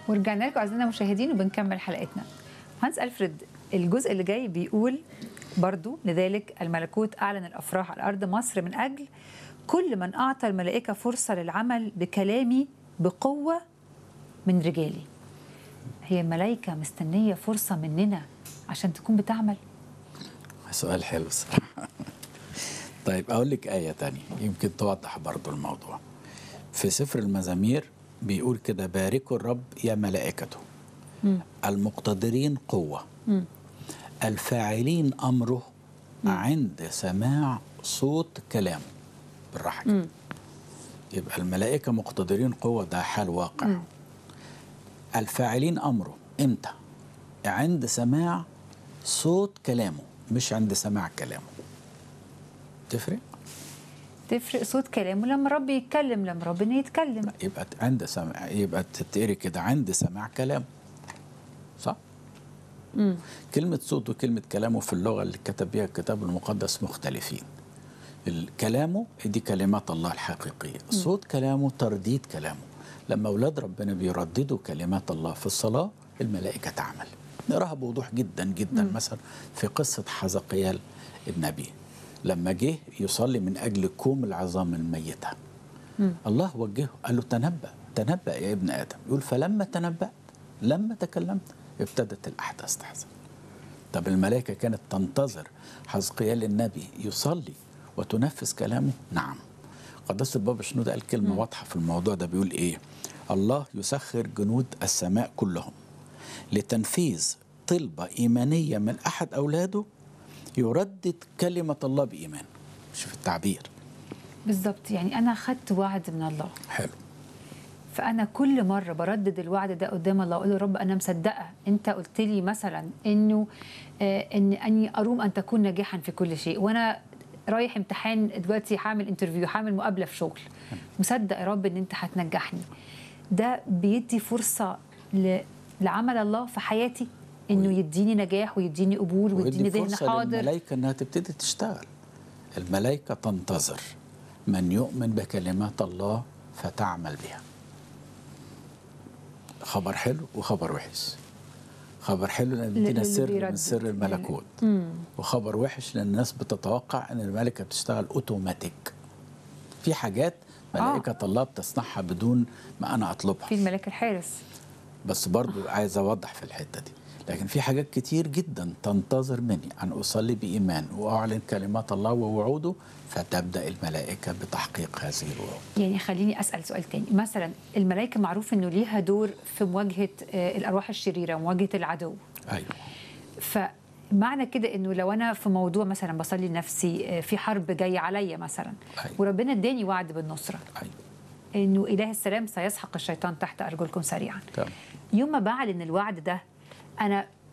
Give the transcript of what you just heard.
ورجعنا لكم اعزائنا المشاهدين وبنكمل حلقتنا هانس الفريد الجزء اللي جاي بيقول برضو لذلك الملكوت اعلن الافراح على ارض مصر من اجل كل من اعطى الملائكه فرصه للعمل بكلامي بقوه من رجالي هي الملائكه مستنيه فرصه مننا عشان تكون بتعمل سؤال حلو الصراحة طيب أقول لك آية تانية يمكن توضح برضو الموضوع في سفر المزامير بيقول كده باركوا الرب يا ملائكته المقتدرين قوة الفاعلين أمره عند سماع صوت كلامه بالراحة كده. يبقى الملائكة مقتدرين قوة ده حال واقع الفاعلين أمره إمتى عند سماع صوت كلامه مش عند سماع كلامه تفرق تفرق صوت كلامه لما رب يتكلم لما ربنا يتكلم يبقى عند سماع يبقى تتقري كده عند سماع كلامه صح مم. كلمة صوت وكلمة كلامه في اللغة اللي كتب بها الكتاب المقدس مختلفين كلامه دي كلمات الله الحقيقية صوت كلامه ترديد كلامه لما أولاد ربنا بيرددوا كلمات الله في الصلاة الملائكة تعمل نراها بوضوح جدا جدا مم. مثلا في قصة حزقيال النبي لما جه يصلي من أجل كوم العظام الميتة مم. الله وجهه قال له تنبأ تنبأ يا ابن آدم يقول فلما تنبأت لما تكلمت ابتدت الأحداث تحصل طب الملائكة كانت تنتظر حزقيال النبي يصلي وتنفذ كلامه نعم قداسة البابا شنودة قال كلمة واضحة في الموضوع ده بيقول إيه الله يسخر جنود السماء كلهم لتنفيذ طلبة إيمانية من أحد أولاده يردد كلمة الله بإيمان شوف التعبير بالظبط يعني انا خدت وعد من الله حلو فانا كل مره بردد الوعد ده قدام الله اقول له رب انا مصدقه انت قلت لي مثلا انه آه ان اني اروم ان تكون ناجحا في كل شيء وانا رايح امتحان دلوقتي هعمل انترفيو هعمل مقابله في شغل مصدق يا رب ان انت هتنجحني ده بيدي فرصه ل... لعمل الله في حياتي انه يديني نجاح ويديني قبول ويديني ويدي ذهن فرصة حاضر للملائكة إنها تبتدي تشتغل الملائكة تنتظر من يؤمن بكلمات الله فتعمل بها خبر حلو وخبر وحش خبر حلو لان بيدينا للي سر بيردد. من سر الملكوت مم. وخبر وحش لان الناس بتتوقع ان الملائكه بتشتغل اوتوماتيك في حاجات ملائكه الله بتصنعها بدون ما انا اطلبها في الملاك الحارس بس برضو عايز اوضح في الحته دي لكن في حاجات كتير جدا تنتظر مني ان اصلي بايمان واعلن كلمات الله ووعوده فتبدا الملائكه بتحقيق هذه الوعود يعني خليني اسال سؤال تاني مثلا الملائكه معروف انه ليها دور في مواجهه آه، الارواح الشريره ومواجهه العدو ايوه فمعنى كده انه لو انا في موضوع مثلا بصلي لنفسي آه، في حرب جايه عليا مثلا أيوة. وربنا اداني وعد بالنصره ايوه انه اله السلام سيسحق الشيطان تحت ارجلكم سريعا تمام يوم ما بعلن الوعد ده انا